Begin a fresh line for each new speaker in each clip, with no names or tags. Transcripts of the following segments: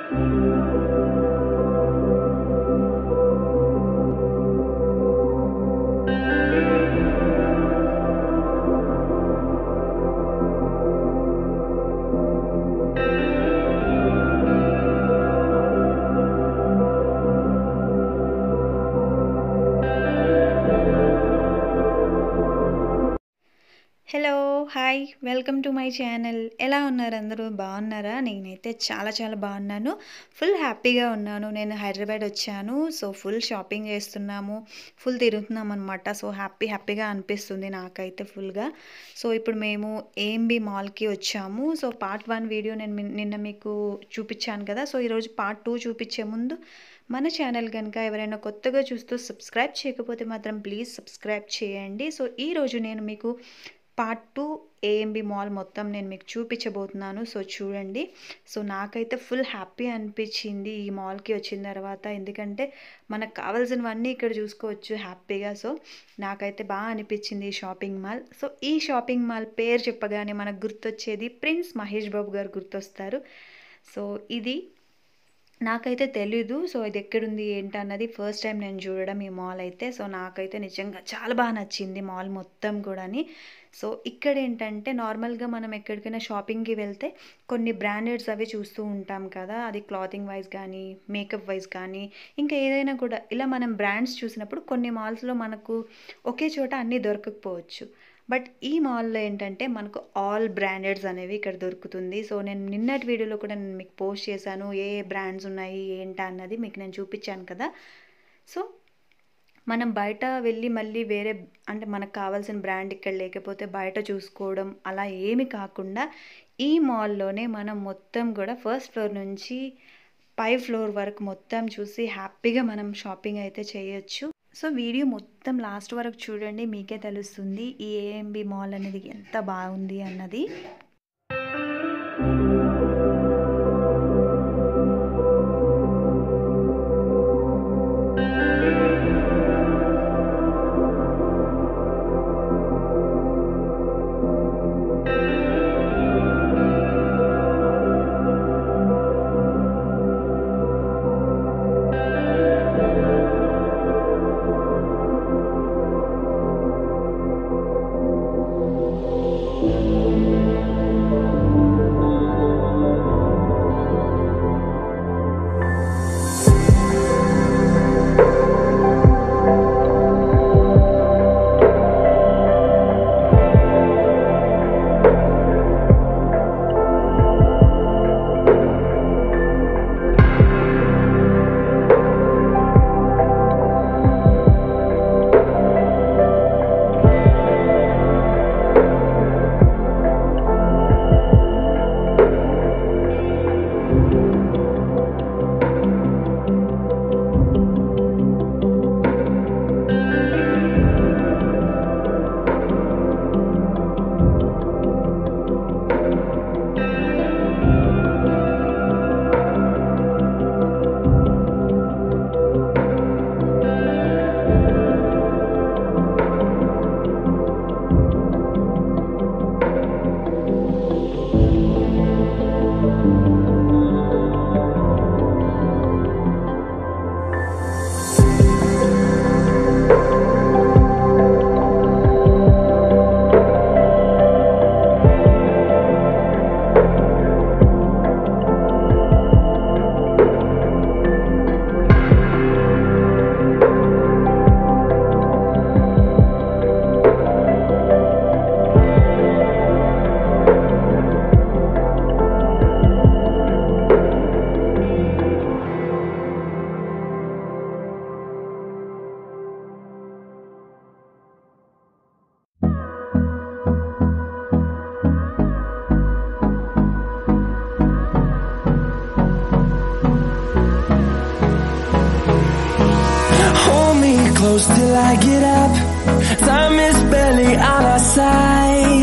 Hello hi welcome to my channel ఎలా ఉన్నారు అందరూ బాగున్నారా నేనైతే చాలా చాలా బాగున్నాను ఫుల్ హ్యాపీగా ఉన్నాను నేను హైదరాబాద్ వచ్చాను సో ఫుల్ షాపింగ్ చేస్తున్నాము ఫుల్ తిరుగుతున్నాం అనమాట సో హ్యాపీ హ్యాపీగా అనిపిస్తుంది నాకైతే ఫుల్గా సో ఇప్పుడు మేము ఏఎంబి మాల్కి వచ్చాము సో పార్ట్ వన్ వీడియో నేను మీ- నిన్న మీకు చూపించాను కదా సో ఈరోజు పార్ట్ టూ చూపించే ముందు మన ఛానల్ కనుక ఎవరైనా కొత్తగా చూస్తూ సబ్స్క్రైబ్ చేయకపోతే మాత్రం ప్లీజ్ సబ్స్క్రైబ్ చేయండి సో ఈరోజు నేను మీకు పార్ట్ టూ ఏఎంబి మాల్ మొత్తం నేను మీకు చూపించబోతున్నాను సో చూడండి సో నాకైతే ఫుల్ హ్యాపీ అనిపించింది ఈ మాల్కి వచ్చిన తర్వాత ఎందుకంటే మనకు కావాల్సినవన్నీ ఇక్కడ చూసుకోవచ్చు హ్యాపీగా సో నాకైతే బాగా అనిపించింది ఈ షాపింగ్ మాల్ సో ఈ షాపింగ్ మాల్ పేరు చెప్పగానే మనకు గుర్తొచ్చేది ప్రిన్స్ మహేష్ బాబు గారు గుర్తొస్తారు సో ఇది నాకైతే తెలీదు సో ఇది ఎక్కడుంది ఏంటన్నది ఫస్ట్ టైం నేను చూడడం ఈ మాల్ అయితే సో నాకైతే నిజంగా చాలా బాగా నచ్చింది మాల్ మొత్తం కూడాని సో ఇక్కడ ఏంటంటే నార్మల్గా మనం ఎక్కడికైనా షాపింగ్కి వెళ్తే కొన్ని బ్రాండెడ్స్ అవి చూస్తూ ఉంటాం కదా అది క్లాతింగ్ వైజ్ కానీ మేకప్ వైజ్ కానీ ఇంకా ఏదైనా కూడా ఇలా మనం బ్రాండ్స్ చూసినప్పుడు కొన్ని మాల్స్లో మనకు ఒకే చోట అన్నీ దొరకకపోవచ్చు బట్ ఈ మాల్లో ఏంటంటే మనకు ఆల్ బ్రాండెడ్స్ అనేవి ఇక్కడ దొరుకుతుంది సో నేను నిన్నటి వీడియోలో కూడా నేను మీకు పోస్ట్ చేశాను ఏ ఏ బ్రాండ్స్ ఉన్నాయి ఏంటా అన్నది మీకు నేను చూపించాను కదా సో మనం బయట వెళ్ళి మళ్ళీ వేరే అంటే మనకు కావాల్సిన బ్రాండ్ ఇక్కడ లేకపోతే బయట చూసుకోవడం అలా ఏమి కాకుండా ఈ మాల్లోనే మనం మొత్తం కూడా ఫస్ట్ ఫ్లోర్ నుంచి పై ఫ్లోర్ వరకు మొత్తం చూసి హ్యాపీగా మనం షాపింగ్ అయితే చేయొచ్చు సో వీడియో మొత్తం లాస్ట్ వరకు చూడండి మీకే తెలుస్తుంది ఈ ఏఎంబి మాల్ అనేది ఎంత బాగుంది అన్నది
Hold me close till I get up. Time is barely on our side.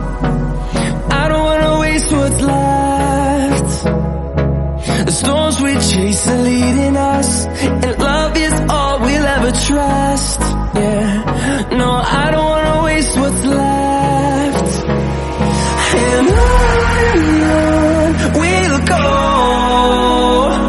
I don't wanna waste what's left. The storms we chase are leading us, and love is all we'll ever trust. Yeah, no, I don't wanna waste what's left. And on and on we'll go.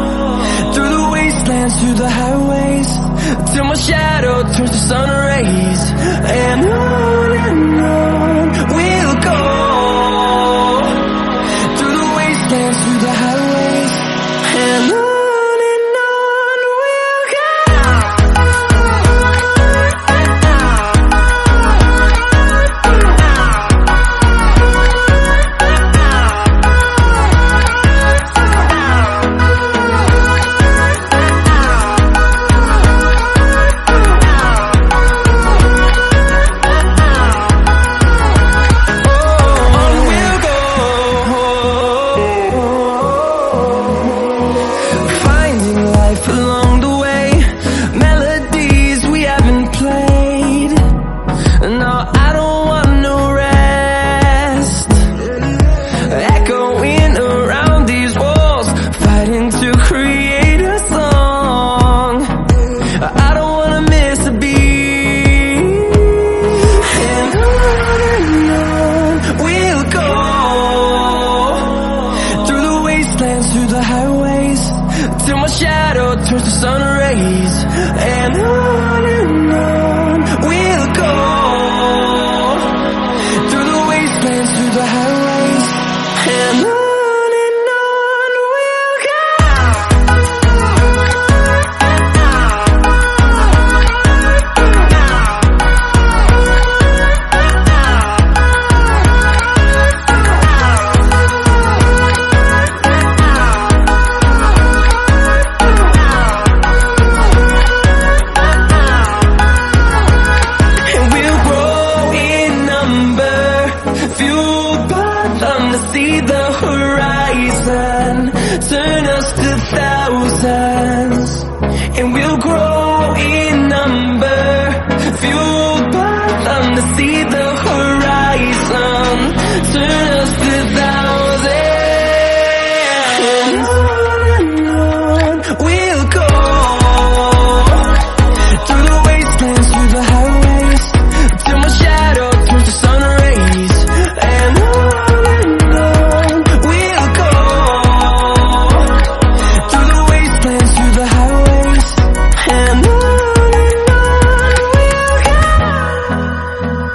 through the highways till my shadow turns to sun rays, and on and on we'll go through the wastelands, through the highways, and on and on we'll go. And we'll grow in number, fueled by them to see the horizon, turn us to thousands. And we'll grow in number, fueled by them to see the horizon, turn us to thousands. And on and on we'll go. Through the wastelands, through the highways Till my shadow turns to sun rays And on and on we'll go Through the wastelands, through the highways And on and on we'll go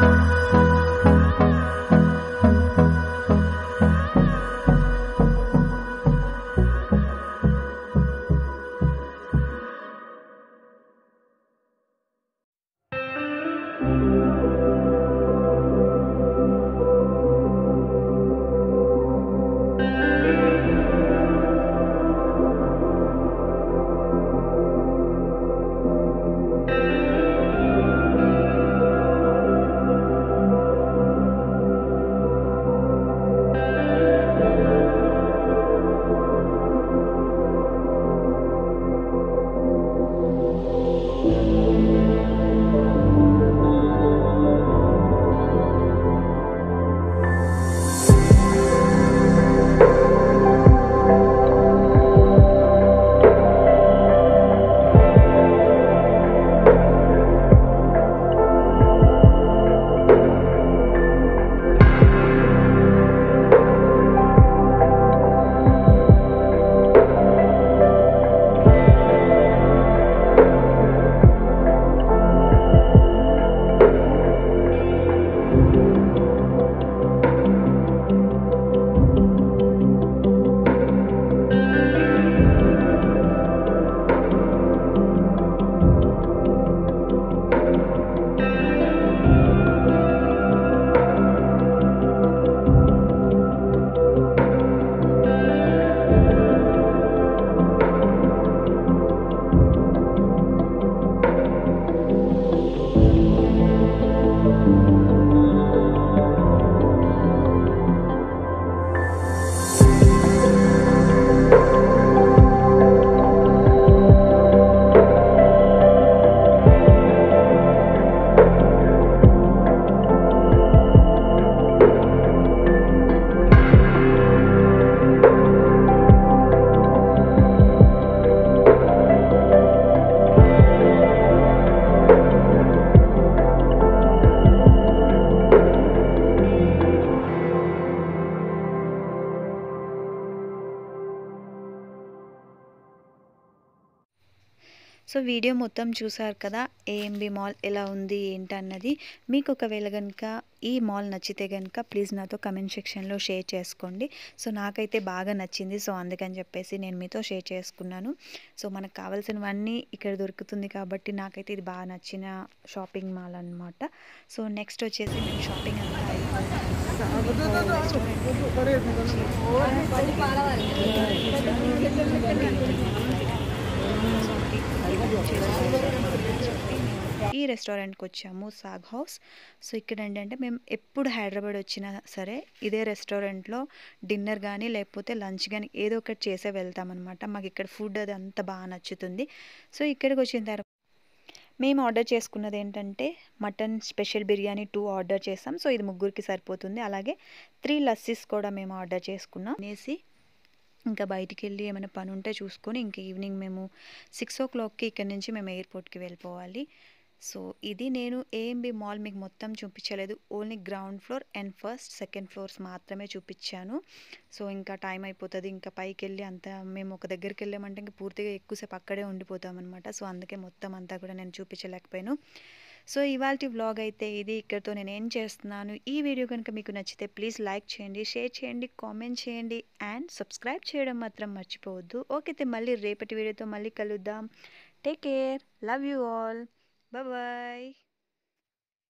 so video మొత్తం చూసారు కదా AMB mall ఎలా ఉంది ఏంటన్నది మీకు ఒకవేళ కనుక ఈ మాల్ నచ్చితే కనుక ప్లీజ్ నాతో కమెంట్ సెక్షన్లో షేర్ చేసుకోండి సో నాకైతే బాగా నచ్చింది సో అందుకని చెప్పేసి నేను మీతో షేర్ చేసుకున్నాను సో మనకు కావాల్సినవన్నీ ఇక్కడ దొరుకుతుంది కాబట్టి నాకైతే ఇది బాగా నచ్చిన షాపింగ్ మాల్ అనమాట సో నెక్స్ట్ వచ్చేసి మేము షాపింగ్ అంతా ఈ రెస్టారెంట్కి వచ్చాము సాగ్ హౌస్ సో ఇక్కడ ఏంటంటే మేము ఎప్పుడు హైదరాబాద్ వచ్చినా సరే ఇదే రెస్టారెంట్లో డిన్నర్ కానీ లేకపోతే లంచ్ కానీ ఏదో ఒకటి చేసే వెళ్తామన్నమాట మాకు ఇక్కడ ఫుడ్ అది అంత బాగా నచ్చుతుంది సో ఇక్కడికి వచ్చిన తర్వాత మేము ఆర్డర్ చేసుకున్నది ఏంటంటే mutton special biryani two order చేస్తాం సో ఇది ముగ్గురికి సరిపోతుంది అలాగే త్రీ లస్సీస్ కూడా మేము ఆర్డర్ చేసుకున్నాం అనేసి ఇంకా బయటికి వెళ్ళి ఏమైనా పని ఉంటే చూసుకొని ఇంకా ఈవినింగ్ మేము సిక్స్ ఓ క్లాక్కి ఇక్కడ నుంచి మేము ఎయిర్పోర్ట్కి వెళ్ళిపోవాలి సో ఇది నేను ఏఎంబి మాల్ మీకు మొత్తం చూపించలేదు only ground floor and first second floors మాత్రమే చూపించాను సో ఇంకా టైం అయిపోతుంది ఇంకా పైకి వెళ్ళి అంత మేము ఒక దగ్గరికి వెళ్ళామంటే ఇంకా పూర్తిగా ఎక్కువసేపు అక్కడే ఉండిపోతాం అనమాట సో అందుకే మొత్తం అంతా కూడా నేను చూపించలేకపోయాను సో ఇవాళ వ్లాగ్ అయితే ఇది ఇక్కడితో నేను ఏం చేస్తున్నాను ఈ వీడియో కనుక మీకు నచ్చితే ప్లీజ్ లైక్ చేయండి షేర్ చేయండి కామెంట్ చేయండి అండ్ సబ్స్క్రైబ్ చేయడం మాత్రం మర్చిపోవద్దు ఓకే అయితే మళ్ళీ రేపటి వీడియోతో మళ్ళీ కలుద్దాం take care love you all bye